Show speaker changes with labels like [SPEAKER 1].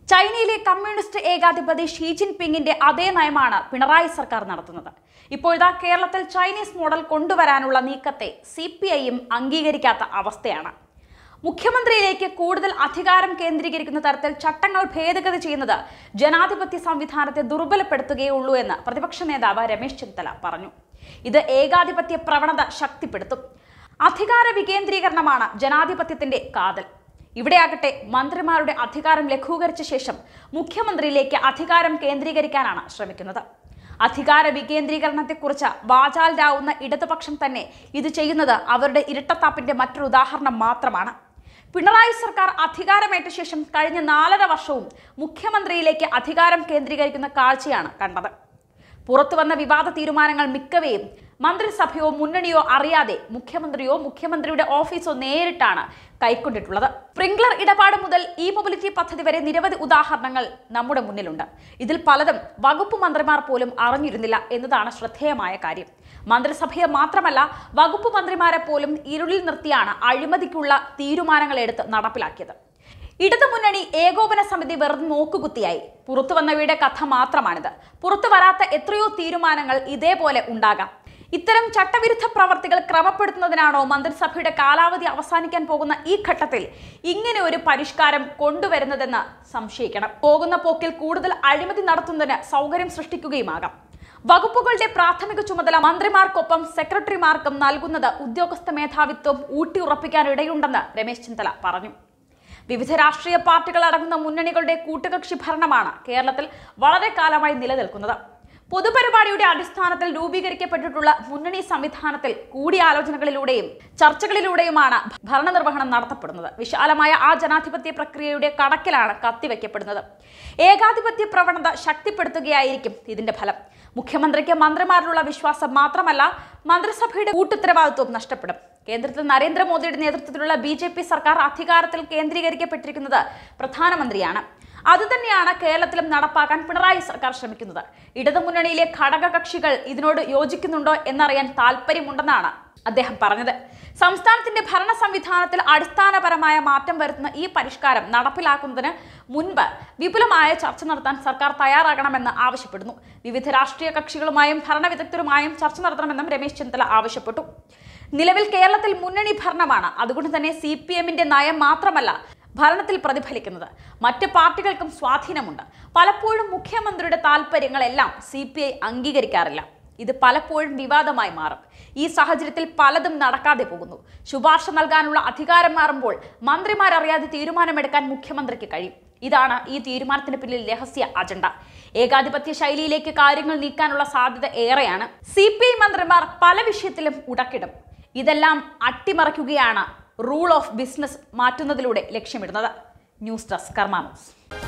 [SPEAKER 1] ചൈനയിലെ communist ഏകാധിപതി she ജിൻപിങ്ങിന്റെ അതേ നയമാണ് പിണറായി സർക്കാർ നടത്തുന്നത് ഇപ്പോഴിതാ കേരളത്തിൽ ചൈനീസ് മോഡൽ കൊണ്ടുവരാനുള്ള നീക്കത്തെ സി പി ഐയും അംഗീകരിക്കാത്ത അവസ്ഥയാണ് മുഖ്യമന്ത്രിയിലേക്ക് കൂടുതൽ അധികാരം കേന്ദ്രീകരിക്കുന്ന തരത്തിൽ ചട്ടങ്ങൾ ഭേദഗതി ചെയ്യുന്നത് ജനാധിപത്യ സംവിധാനത്തെ ദുർബലപ്പെടുത്തുകയുള്ളൂ എന്ന് പ്രതിപക്ഷ നേതാവ് രമേശ് ചെന്നിത്തല പറഞ്ഞു ഇത് ഏകാധിപത്യ പ്രവണത ശക്തിപ്പെടുത്തും അധികാര വികേന്ദ്രീകരണമാണ് ജനാധിപത്യത്തിന്റെ കാതൽ ഇവിടെയാകട്ടെ മന്ത്രിമാരുടെ അധികാരം ലഘൂകരിച്ച ശേഷം മുഖ്യമന്ത്രിയിലേക്ക് അധികാരം കേന്ദ്രീകരിക്കാനാണ് ശ്രമിക്കുന്നത് അധികാര വികേന്ദ്രീകരണത്തെക്കുറിച്ച് വാചാലരാവുന്ന ഇടതുപക്ഷം തന്നെ ഇത് ചെയ്യുന്നത് അവരുടെ ഇരട്ടത്താപ്പിന്റെ മറ്റൊരു ഉദാഹരണം മാത്രമാണ് പിണറായി സർക്കാർ അധികാരമേറ്റ ശേഷം കഴിഞ്ഞ നാലര വർഷവും മുഖ്യമന്ത്രിയിലേക്ക് അധികാരം കേന്ദ്രീകരിക്കുന്ന കാഴ്ചയാണ് കണ്ടത് പുറത്തു വന്ന വിവാദ തീരുമാനങ്ങൾ മിക്കവയും മന്ത്രിസഭയോ മുന്നണിയോ അറിയാതെ മുഖ്യമന്ത്രിയോ മുഖ്യമന്ത്രിയുടെ ഓഫീസോ നേരിട്ടാണ് കൈക്കൊണ്ടിട്ടുള്ളത് സ്പ്രിംഗ്ലർ ഇടപാട് മുതൽ ഇ മൊബിലിറ്റി പദ്ധതി വരെ നിരവധി ഉദാഹരണങ്ങൾ നമ്മുടെ മുന്നിലുണ്ട് ഇതിൽ പലതും വകുപ്പ് മന്ത്രിമാർ പോലും അറിഞ്ഞിരുന്നില്ല എന്നതാണ് ശ്രദ്ധേയമായ കാര്യം മന്ത്രിസഭയെ മാത്രമല്ല വകുപ്പ് മന്ത്രിമാരെ പോലും ഇരുളിൽ നിർത്തിയാണ് അഴിമതിക്കുള്ള തീരുമാനങ്ങൾ എടുത്ത് നടപ്പിലാക്കിയത് ഇടതുമുന്നണി ഏകോപന സമിതി വെറുതെ നോക്കുകുത്തിയായി പുറത്തു വന്നവയുടെ കഥ മാത്രമാണിത് പുറത്തു വരാത്ത എത്രയോ തീരുമാനങ്ങൾ ഇതേപോലെ ഉണ്ടാകാം ഇത്തരം ചട്ടവിരുദ്ധ പ്രവർത്തികൾ ക്രമപ്പെടുത്തുന്നതിനാണോ മന്ത്രിസഭയുടെ കാലാവധി അവസാനിക്കാൻ പോകുന്ന ഈ ഘട്ടത്തിൽ ഇങ്ങനെ ഒരു പരിഷ്കാരം കൊണ്ടുവരുന്നതെന്ന് സംശയിക്കണം പോകുന്ന പോക്കിൽ കൂടുതൽ അഴിമതി നടത്തുന്നതിന് സൗകര്യം സൃഷ്ടിക്കുകയുമാകാം വകുപ്പുകളുടെ പ്രാഥമിക ചുമതല മന്ത്രിമാർക്കൊപ്പം സെക്രട്ടറിമാർക്കും നൽകുന്നത് ഉദ്യോഗസ്ഥ മേധാവിത്വം ഊട്ടിയുറപ്പിക്കാൻ ഇടയുണ്ടെന്ന് രമേശ് ചെന്നിത്തല പറഞ്ഞു വിവിധ രാഷ്ട്രീയ പാർട്ടികൾ അടങ്ങുന്ന മുന്നണികളുടെ കൂട്ടുകക്ഷി ഭരണമാണ് കേരളത്തിൽ വളരെ കാലമായി നിലനിൽക്കുന്നത് പൊതുപരിപാടിയുടെ അടിസ്ഥാനത്തിൽ രൂപീകരിക്കപ്പെട്ടിട്ടുള്ള മുന്നണി സംവിധാനത്തിൽ കൂടിയാലോചനകളിലൂടെയും ചർച്ചകളിലൂടെയുമാണ് ഭരണനിർവഹണം നടത്തപ്പെടുന്നത് വിശാലമായ ആ ജനാധിപത്യ പ്രക്രിയയുടെ കടക്കിലാണ് കത്തിവെക്കപ്പെടുന്നത് ഏകാധിപത്യ പ്രവണത ശക്തിപ്പെടുത്തുകയായിരിക്കും ഇതിന്റെ ഫലം മുഖ്യമന്ത്രിക്ക് മന്ത്രിമാരിലുള്ള വിശ്വാസം മാത്രമല്ല മന്ത്രിസഭയുടെ കൂട്ടുത്തരവാദിത്വം നഷ്ടപ്പെടും കേന്ദ്രത്തിൽ നരേന്ദ്രമോദിയുടെ നേതൃത്വത്തിലുള്ള ബി ജെ പി സർക്കാർ അധികാരത്തിൽ കേന്ദ്രീകരിക്കപ്പെട്ടിരിക്കുന്നത് പ്രധാനമന്ത്രിയാണ് അതുതന്നെയാണ് കേരളത്തിലും നടപ്പാക്കാൻ പിണറായി സർക്കാർ ശ്രമിക്കുന്നത് ഇടതുമുന്നണിയിലെ ഘടകകക്ഷികൾ ഇതിനോട് യോജിക്കുന്നുണ്ടോ എന്നറിയാൻ താല്പര്യമുണ്ടെന്നാണ് അദ്ദേഹം പറഞ്ഞത് സംസ്ഥാനത്തിന്റെ ഭരണ സംവിധാനത്തിൽ അടിസ്ഥാനപരമായ മാറ്റം വരുത്തുന്ന ഈ പരിഷ്കാരം നടപ്പിലാക്കുന്നതിന് മുൻപ് വിപുലമായ ചർച്ച നടത്താൻ സർക്കാർ തയ്യാറാകണമെന്ന് ആവശ്യപ്പെടുന്നു വിവിധ രാഷ്ട്രീയ കക്ഷികളുമായും ഭരണവിദഗ്ധരുമായും ചർച്ച നടത്തണമെന്നും രമേശ് ചെന്നിത്തല ആവശ്യപ്പെട്ടു നിലവിൽ കേരളത്തിൽ മുന്നണി ഭരണമാണ് അതുകൊണ്ട് തന്നെ സി പി എമ്മിന്റെ നയം മാത്രമല്ല ഭരണത്തിൽ പ്രതിഫലിക്കുന്നത് മറ്റ് പാർട്ടികൾക്കും സ്വാധീനമുണ്ട് പലപ്പോഴും മുഖ്യമന്ത്രിയുടെ താല്പര്യങ്ങളെല്ലാം സി പി ഐ അംഗീകരിക്കാറില്ല ഇത് പലപ്പോഴും വിവാദമായി മാറും ഈ സാഹചര്യത്തിൽ പലതും നടക്കാതെ പോകുന്നു ശുപാർശ നൽകാനുള്ള അധികാരം മാറുമ്പോൾ മന്ത്രിമാരറിയാതെ തീരുമാനമെടുക്കാൻ മുഖ്യമന്ത്രിക്ക് കഴിയും ഇതാണ് ഈ തീരുമാനത്തിന് പിന്നിൽ രഹസ്യ അജണ്ട ഏകാധിപത്യ ശൈലിയിലേക്ക് കാര്യങ്ങൾ നീക്കാനുള്ള സാധ്യത ഏറെയാണ് സി പി ഐ മന്ത്രിമാർ പല വിഷയത്തിലും ഉടക്കിടും ഇതെല്ലാം അട്ടിമറിക്കുകയാണ് റൂൾ ഓഫ് ബിസിനസ് മാറ്റുന്നതിലൂടെ ലക്ഷ്യമിടുന്നത് ന്യൂസ് ഡെസ്ക് കർമാനോസ്